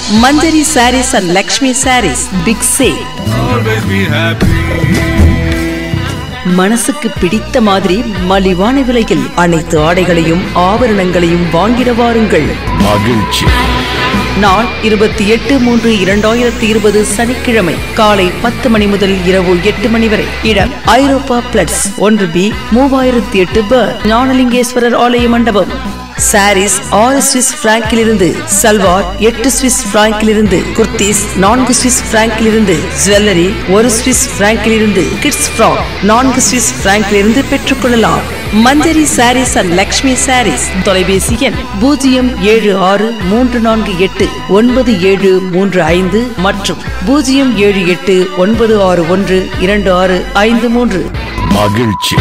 Manjari sarees and Lakshmi sarees big sale always be happy. மனசுக்கு பிடித்த மாதிரி மலிவான விலையில் அனைத்து ஆடைகளையும் ஆபரணங்களையும் வாங்கிட வாருங்கள் மகிழ்ச்சி நாள் இருபத்தி எட்டு மூன்று இரண்டாயிரத்தி இருபது சனிக்கிழமை காலை பத்து மணி முதல் இரவு எட்டு மணி வரை இடம் ஐரோப்பா பிளட்ஸ் ஒன்று பி மூவாயிரத்தி எட்டு பர் ஞானலிங்கேஸ்வரர் ஆலய மண்டபம் சாரீஸ் ஆறு சுவிஸ் பிராங்கிலிருந்து சல்வார் எட்டு சுவிஸ் பிராங்கிலிருந்து குர்த்திஸ் நான்கு சுவிஸ் பிராங்கிலிருந்து ஜுவல்லரி ஒரு சுவிஸ் பிராங்கிலிருந்து கிட்ஸ் ஃப்ராக் நான்கு சுவிஸ் பிராங்கிலிருந்து பெற்றுக்கொள்ளலாம் மஞ்சரி சாரீஸ் அண்ட் லக்ஷ்மி சாரீஸ் தொலைபேசி எண் பூஜ்ஜியம் ஏழு ஆறு மூன்று நான்கு எட்டு ஒன்பது ஏழு மூன்று ஐந்து மற்றும் பூஜ்ஜியம் ஏழு எட்டு ஒன்பது ஆறு ஒன்று இரண்டு ஆறு ஐந்து மூன்று மகிழ்ச்சி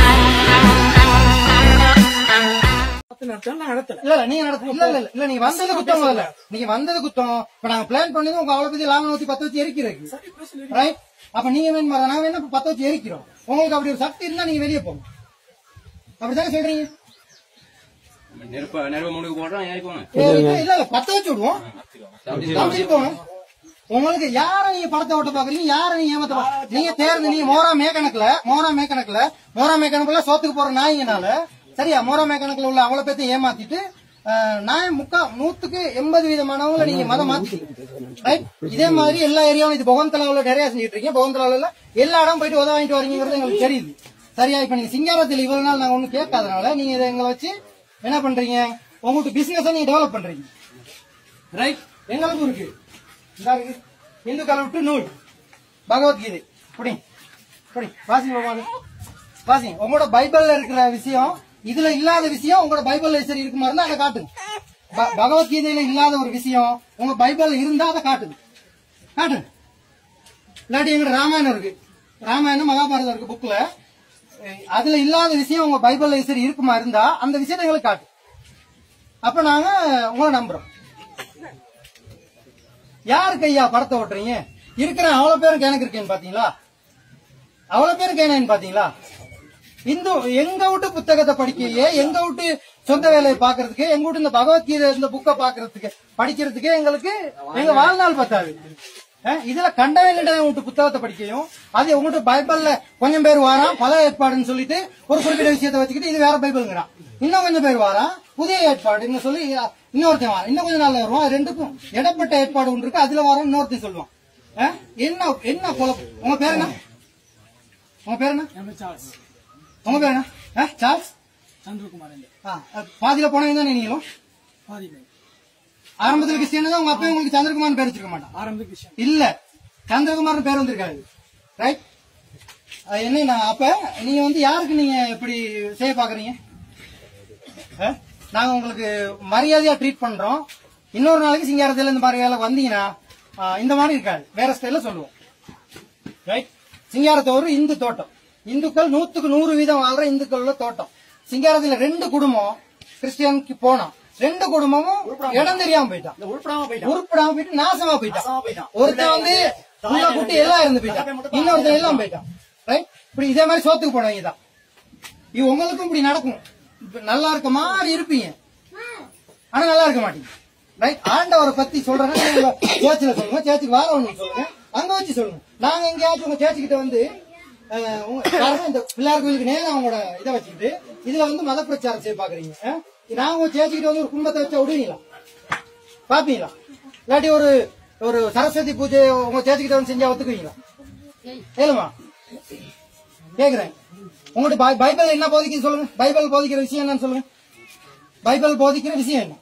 இல்ல இல்ல நீங்க நடத்த இல்ல இல்ல இல்ல நீங்க வந்தது குத்தம் முதல்ல நீங்க வந்தது குத்தம் இப்ப நாங்க பிளான் பண்ணது உங்க அவ்வளவு பத்தி லாபம் ஊத்தி பத்த வச்சு எரிக்கிறது ரைட் அப்ப நீங்க வேணும் மாதிரி நாங்க என்ன பத்த வச்சு எரிக்கிறோம் உங்களுக்கு அப்படி ஒரு சக்தி இருந்தா நீங்க வெளியே போங்க அப்படித்தானே சொல்றீங்க நெருப்ப நெருப்ப முழுக்கு போடுறோம் ஏறி போங்க ஏய், இல்ல இல்ல பத்த வச்சு விடுவோம் தப்பிச்சு போகணும் உங்களுக்கு யார நீங்க படத்தை ஓட்ட பாக்குறீங்க யார நீங்க ஏமாத்த பாக்குறீங்க? நீங்க தேர்ந்து நீங்க மோரா மேக்கணக்குல மோரா மேக்கணக்குல மோரா மேக்கணக்குல சோத்துக்கு போற நாய்ங்கனால சரியா மோரா மேக்கணக்குல உள்ள அவ்வளவு பேர்த்தையும் ஏமாத்திட்டு அஹ், நாய் முக்கா நூத்துக்கு எண்பது வீதமானவங்கள நீங்க மதம் மாத்தி ரைட் இதே மாதிரி எல்லா ஏரியாவும் இது பகவந்தலாவுல நிறைய செஞ்சுட்டு இருக்கீங்க பகவந்தலாவுல எல்லா இடம் போயிட்டு உதவ வாங்கிட்டு வரீங்கிறது எங்களுக்கு தெரியுது சரியா இப்ப நீங்க சிங்காரத்தில் இவ்வளவு நாள் நாங்க ஒண்ணு கேட்காதனால நீங்க இதை எங்களை வச்சு என்ன பண்றீங்க உங்களுக்கு பிசினஸ் நீங்க டெவலப் பண்றீங்க ரைட் எங்களுக்கும் இருக்கு இந்த இருக்கு இந்துக்களை விட்டு நூல் பகவத்கீதை புடி புடி வாசிங்க பகவான் வாசிங்க உங்களோட பைபிள்ல இருக்கிற விஷயம் இதுல இல்லாத விஷயம் உங்களோட பைபிள்ல சரி இருக்குமா இருந்தா அதை காட்டுங்க ப- பகவத்கீதையில இல்லாத ஒரு விஷயம் உங்க பைபிள்ல இருந்தா அதை காட்டுங்க காட்டுங்க இல்லாட்டி எங்க ராமாயணம் இருக்கு ராமாயணம் மகாபாரதம் இருக்கு புக்ல அதுல இல்லாத விஷயம் உங்க பைபிள்ல சரி இருக்குமா இருந்தா அந்த விஷயத்தை எங்களுக்கு காட்டு அப்ப நாங்க உங்களை நம்புறோம் யாருக்கு ஐயா படத்தை ஓட்டுறீங்க இருக்கிற அவ்வளவு பேரும் கேனக்கு இருக்கேன்னு பாத்தீங்களா அவ்வளவு பேரும் கேனேன்னு பாத்தீங்களா இந்து எங்க விட்டு புத்தகத்தை படிக்கையே எங்க விட்டு சொந்த வேலையை பாக்குறதுக்கு எங்க விட்டு இந்த பகவத்கீதை இந்த புக்கை பாக்குறதுக்கு படிக்கிறதுக்கு எங்களுக்கு எங்க வாழ்நாள் பத்தாது அஹ், இதுல கண்டவன் கண்டவன் விட்டு புத்தகத்தை படிக்கையும் அது உங்ககிட்ட பைபிள்ல கொஞ்சம் பேர் வாரான் பல ஏற்பாடுன்னு சொல்லிட்டு ஒரு குறிப்பிட்ட விஷயத்தை வச்சுக்கிட்டு இது வேற பைபிள்ங்கிறான் இன்னும் கொஞ்சம் பேர் வாரான் புதிய ஏற்பாடுன்னு சொல்லி இன்னொருத்தன் வாரான் இன்னும் கொஞ்சம் நாள்ல வருவான் அது ரெண்டுக்கும் இடப்பட்ட ஏற்பாடு ஒன்று இருக்கு அதுல வாரம் இன்னொருத்தன் சொல்லுவான் அஹ், என்ன என்ன குழப்பம் உங்க பேர் என்ன உங்க பேர் என்ன உங்க பேர் என்ன அஹ், சார்ல்ஸ் ஆ, அஹ், பாதியில போனவங்க தானே நீங்களும் ஆரம்பத்துல கிறிஸ்டியன் தான் உங்க அப்பா உங்களுக்கு சந்திரகுமார் பேர் வச்சிருக்க மாட்டான் இல்ல சந்திரகுமார் பேர் வந்திருக்காது ரைட் என்ன நான் அப்ப நீங்க வந்து யாருக்கு நீங்க இப்படி செய்ய பாக்குறீங்க அஹ்? நாங்க உங்களுக்கு மரியாதையா ட்ரீட் பண்றோம் இன்னொரு நாளைக்கு சிங்காரத்துல இந்த மாதிரி வேலை வந்தீங்கன்னா ஆ, இந்த மாதிரி இருக்காது வேற ஸ்டைல சொல்லுவோம் ரைட் சிங்காரத்தோர் இந்து தோட்டம் இந்துக்கள் நூத்துக்கு நூறு வீதம் வாழ்ற இந்துக்களோட தோட்டம் சிங்காரத்துல ரெண்டு குடும்பம் கிறிஸ்டியனுக்கு போனோம் ரெண்டு குடும்பமும் இடம் தெரியாம போயிட்டான் உருப்படாம போயிட்டு நாசமா போயிட்டான் ஒருத்தன் வந்து உள்ள குட்டி எல்லாம் இருந்து போயிட்டான் இன்னொருத்தன் எல்லாம் போயிட்டான் ரைட் இப்படி இதே மாதிரி சோத்துக்கு போனவங்க தான் இது உங்களுக்கும் இப்படி நடக்கும் இப்ப நல்லா இருக்க மாதிரி இருப்பீங்க ஆனா நல்லா இருக்க மாட்டீங்க ரைட் ஆண்டவரை பத்தி சொல்றேன்னா நீங்க சேர்ச்சில சொல்லுங்க சேர்ச்சுக்கு வாரவங்க சொல்லுங்க அங்க வச்சு சொல்லுங்க நாங்க எங்கேயாச்சும் உங்க சேர்ச்சுக்கிட்ட வந்து அஹ், உங்க காரணம் இந்த பிள்ளையார் கோயிலுக்கு நேரம் அவங்களோட இதை வச்சுக்கிட்டு இதுல வந்து மத பிரச்சாரம் செய்ய பாக்குறீங்க அஹ்? நாங்க உங்க சேர்ச்சுக்கிட்ட வந்து ஒரு கும்பத்தை வச்சா விடுவீங்களா பாப்பீங்களா இல்லாட்டி ஒரு ஒரு சரஸ்வதி பூஜை உங்க சேர்ச்சுக்கிட்ட வந்து செஞ்சா ஒத்துக்குவீங்களா ஏழுமா கேக்குறேன் உங்கள்ட்ட பை- பைபிள் என்ன போதிக்குது சொல்லுங்க பைபிள் போதிக்கிற விஷயம் என்னன்னு சொல்லுங்க பைபிள் போதிக்கிற விஷயம் என்ன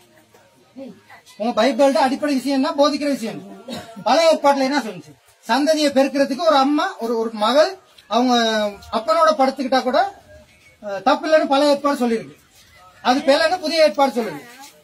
உங்க பைபிள்ட அடிப்படை விஷயம் என்ன போதிக்கிற விஷயம் என்ன? பழைய ஏற்பாட்டுல என்ன சொல்லுச்சு சந்ததியை பெருக்கிறதுக்கு ஒரு அம்மா ஒரு ஒரு மகள் அவங்க அப்பனோட படுத்துக்கிட்டா கூட அஹ், தப்பு இல்லைன்னு பழைய ஏற்பாடு சொல்லியிருக்கு அது பேலன்னு புதிய ஏற்பாடு சொல்லுது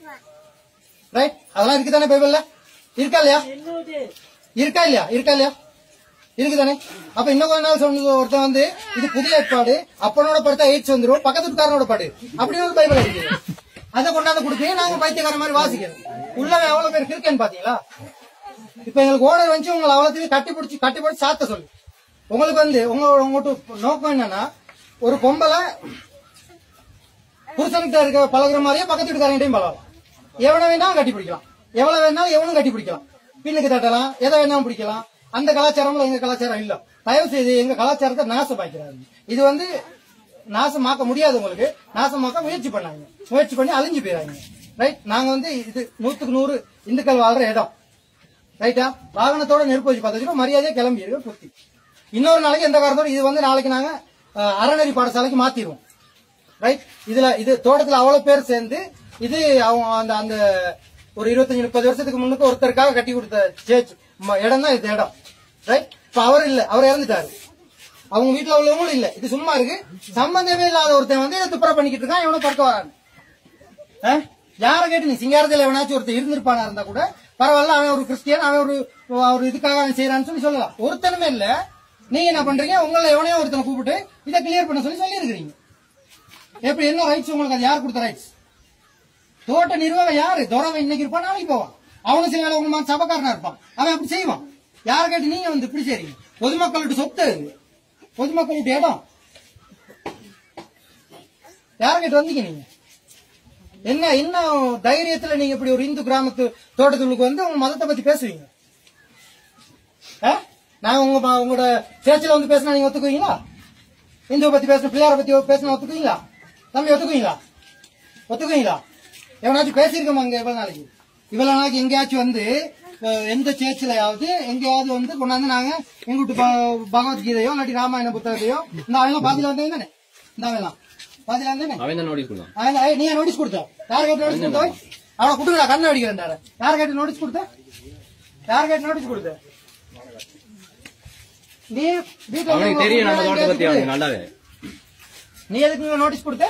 ரைட் அதெல்லாம் இருக்குதானே பைபிள்ல இருக்கா இல்லையா இருக்கா இல்லையா இருக்கா இல்லையா இருக்குதானே அப்ப இன்னும் கொஞ்ச நாள் சொன்னது ஒருத்தன் வந்து இது புதிய ஏற்பாடு அப்பனோட படுத்தா எயிட்ஸ் வந்துரும் பக்கத்து வீட்டுக்காரனோட பாடு அப்படின்னு ஒரு பைபிள் இருக்கு அதை கொண்டாந்து கொடுப்பீங்க நாங்க பைத்தியக்கார மாதிரி வாசிக்கிறோம் உள்ளவன் எவ்வளவு பேர் இருக்கேன்னு பாத்தீங்களா இப்ப எங்களுக்கு ஓனர் வந்து உங்களை அவ்வளோத்தையும் கட்டி பிடிச்சி கட்டி பிடிச்சி சாத்த சொல்லு உங்களுக்கு வந்து உங்க உங்கள்கிட்ட நோக்கம் என்னன்னா ஒரு பொம்பளை புருஷன்கிட்ட இருக்க பழகுற மாதிரியே பக்கத்து வீட்டுக்காரங்கிட்டையும் பழகலாம் எவனை வேணா கட்டி பிடிக்கலாம் எவ்வளவு வேணாலும் எவனும் கட்டி பிடிக்கலாம் பின்னுக்கு தட்டலாம் எதை வேணாலும் பிடிக்கலாம் அந்த கலாச்சாரம்ல எங்க கலாச்சாரம் இல்ல தயவு செய்து எங்க கலாச்சாரத்தை நாசமாக்கிறாரு இது வந்து நாசமாக்க முடியாது உங்களுக்கு நாசமாக்க முயற்சி பண்ணாங்க முயற்சி பண்ணி அழிஞ்சு போயிறாங்க ரைட் நாங்க வந்து இது நூத்துக்கு நூறு இந்துக்கள் வாழ்ற இடம் ரைட்டா வாகனத்தோட நெருப்பு வச்சு பார்த்து வச்சுக்கோ மரியாதையா கிளம்பி இருக்கு புத்தி இன்னொரு நாளைக்கு எந்த காரணத்தோட இது வந்து நாளைக்கு நாங்க அஹ், அறநெறி பாடசாலைக்கு மாத்திடுவோம் ரைட் இதுல இது தோட்டத்துல அவ்வளவு பேர் சேர்ந்து இது அவங்க அந்த அந்த ஒரு இருபத்தஞ்சு முப்பது வருஷத்துக்கு முன்னுக்கு ஒருத்தருக்காக கட்டி கொடுத்த சேர்ச் இடம் தான் இது இடம் ரைட் இப்ப அவர் இல்ல அவர் இறந்துட்டாரு அவங்க வீட்டுல உள்ளவங்களும் இல்ல இது சும்மா இருக்கு சம்பந்தமே இல்லாத ஒருத்தன் வந்து இதை துப்புரவு பண்ணிக்கிட்டு இருக்கான் இவனை பறக்க வரான் யார கேட்டு நீ சிங்காரத்துல எவனாச்சும் ஒருத்தர் இருந்திருப்பானா இருந்தா கூட பரவாயில்ல அவன் ஒரு கிறிஸ்டியன் அவன் ஒரு அவர் இதுக்காக அவன் செய்யறான்னு சொல்லி சொல்லலாம் ஒருத்தனுமே இல்ல நீங்க என்ன பண்றீங்க உங்களை எவனையோ ஒருத்தனை கூப்பிட்டு இதை கிளியர் பண்ண சொல்லி சொல்லி இருக்கிறீங்க எப்படி என்ன ரைட்ஸ் உங்களுக்கு அது யார் கொடுத்த ரைட்ஸ் தோட்ட நிர்வாகம் யாரு துறவன் இன்னைக்கு இருப்பான் நாளைக்கு போவான் அவனும் சில வேலை உங்க சபக்காரனா இருப்பான் அவன் அப்படி செய்வான் யார கேட்டு நீங்க வந்து இப்படி செய்றீங்க பொதுமக்களுடைய சொத்து அது பொதுமக்களுடைய இடம் யார கேட்டு வந்தீங்க நீங்க என்ன என்ன தைரியத்துல நீங்க இப்படி ஒரு இந்து கிராமத்து தோட்டத்துக்கு வந்து உங்க மதத்தை பத்தி பேசுவீங்க ஆ? நான் உங்க ம- உங்களோட சேர்ச்சில வந்து பேசினா நீங்க ஒத்துக்குவீங்களா இந்துவை பத்தி பேசணும் பிள்ளையார பத்தி பேசினா ஒத்துக்குவீங்களா தம்பி ஒத்துக்குவீங்களா ஒத்துக்குவீங்களா எவனாச்சும் பேசியிருக்கோமா அங்க இவ்வளவு நாளைக்கு இவ்வளவு நாளைக்கு எங்கேயாச்சும் வந்து அஹ், எந்த சேர்ச்சிலையாவது எங்கேயாவது வந்து கொண்டாந்து நாங்க எங்க வீட்டு ப- பகவத்கீதையோ இல்லாட்டி ராமாயண புத்தகத்தையோ இந்த அவெல்லாம் பாதியில வந்தவங்க தானே இந்த அவெல்லாம் பாதியில வந்தானே அவன் தான் நோட்டீஸ் கொடுத்தான் அவன் ஏய், நீ நோட்டீஸ் கொடுத்த யார் கேட்டு நோட்டீஸ் கொடுத்த அவனை கொடுங்க கண்ணை அடிக்கிறேன் யார் கேட்டு நோட்டீஸ் கொடுத்த யார் கேட்டு நோட்டீஸ் கொடுத்த நீ வீட்டுல அவனுக்கு தெரியும் நம்ம உங்க- தோட்டத்தை பத்தி உங்க- அவனுக்கு நல்லாவே நீ எதுக்கு நோட்டீஸ் கொடுத்த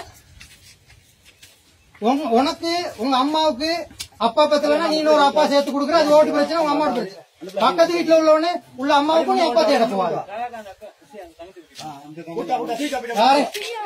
உங்க- உனக்கு உங்க அம்மாவுக்கு அப்பா பத்தலன்னா நீ இன்னொரு அப்பா சேர்த்து கொடுக்குற அது ஓட்டு பிரச்சனை உங்க அம்மாவோட பிரச்சனை பக்கத்து வீட்டுல உள்ளவனே உள்ள அம்மாவுக்கும் நீ அப்பா தேட போவாங்க யாரு?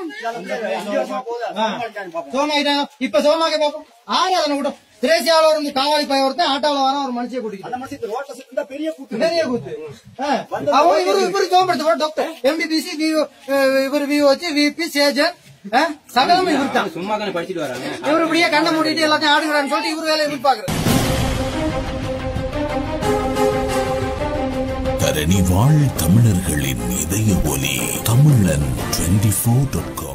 ஆ. சோமாயிட்டாங்க. இப்ப சோமாக்க பாப்போம் ஆறு அதனை கூட திரேசியாவில் இருந்து காவாலி பையன் ஒருத்தன் ஆட்டாவில் வர ஒரு மனுஷியை கூட்டிக்கிட்டு பெரிய கூத்து ஆ. அவங்க இவரு இவரு சோம்படுத்த டாக்டர் எம்பிபிசி இவர் விஓ வச்சு விபி சேஜன் ஆ? சகலமும் இவர் தான் சும்மா தானே படிச்சுட்டு வராங்க இவரு இப்படியே கண்ணை மூடிட்டு எல்லாத்தையும் ஆடுகிறான்னு சொல்லிட்டு இவரு வேலையை இவர் பாக்குறாரு தரணி வாழ் தமிழர்களின் இதய ஒலி தமிழன் டுவெண்டி ஃபோர் டாட் காம்